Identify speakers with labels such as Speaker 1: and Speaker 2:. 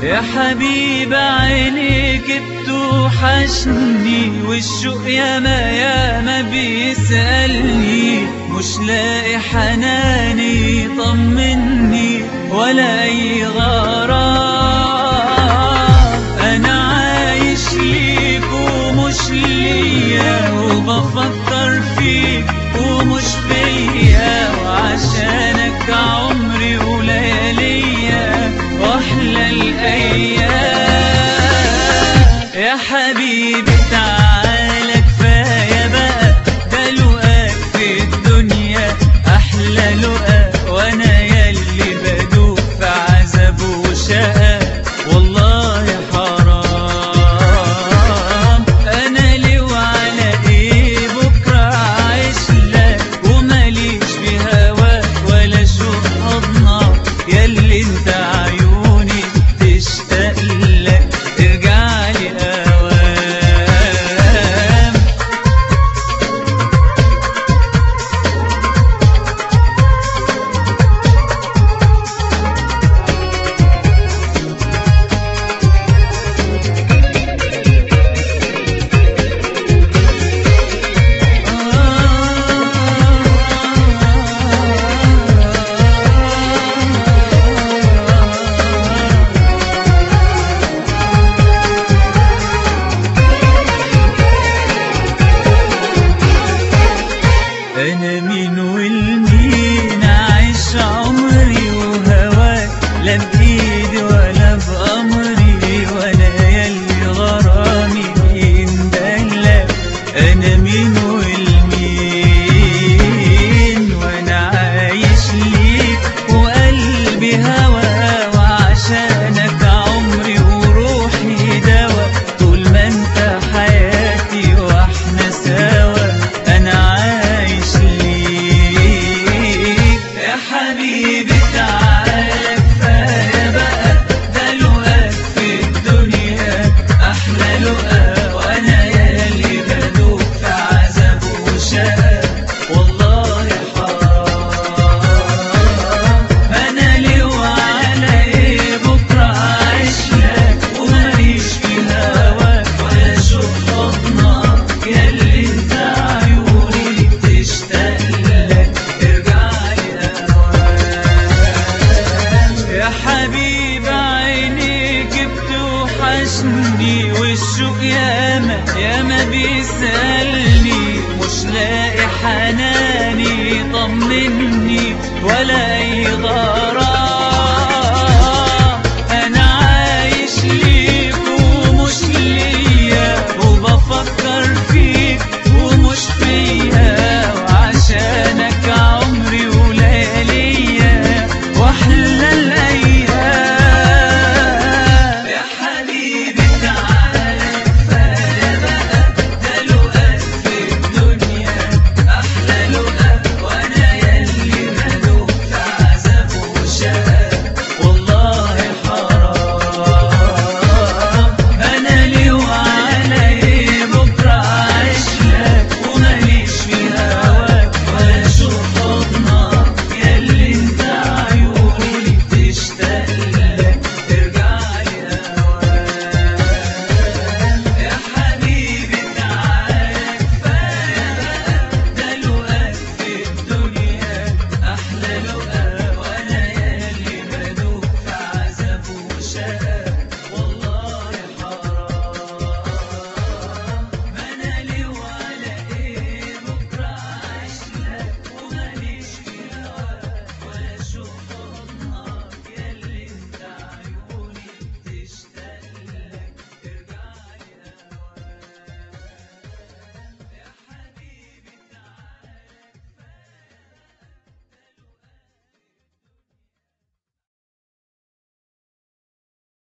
Speaker 1: يا حبيب عينيك بتوحشني والشوق ياما ياما بيسألني مش لاقي حناني طمني ولا أي غرام أنا عايش ليك ومش ليا وبفكر فيك ومش فيا وعشانك عمري ولياليا واحلى الايام يا حبيبي تعالى كفايه بقى ده لقاك في الدنيا احلى لقا وانا يلي بدوب في عذاب وشقا والله حرام انا ليه وعلى ايه بكره عايش لك وماليش في هواك ولا اشوف حضنك ياللي انت عيوني تشتاق لك ارجع لي اوام انا مين والمين عايش عمري وهواك لا بايدي ولا بامري وانا يلي غرامي يندلك انا مين والمين وانا عايش ليك وقلبي هوا وعشانك عمري وروحي دوا طول ما انت حياتي واحنا سوا انا عايش ليك يا حبيبي تعالى كفايه بقى ده لقاك في الدنيا احلى لقا وانا ياللي بدوب في عذاب وشقا والله حرام انا ليه وعلى ايه بكره عايش لك وماليش في هواك ولا اشوف حضنك ياللي انت عيوني تشتاق لك ارجع لي اوام يا حبيب عينيك بتوحشني والشوق ياما ياما بيسألني مش لاقي حناني طمني ولا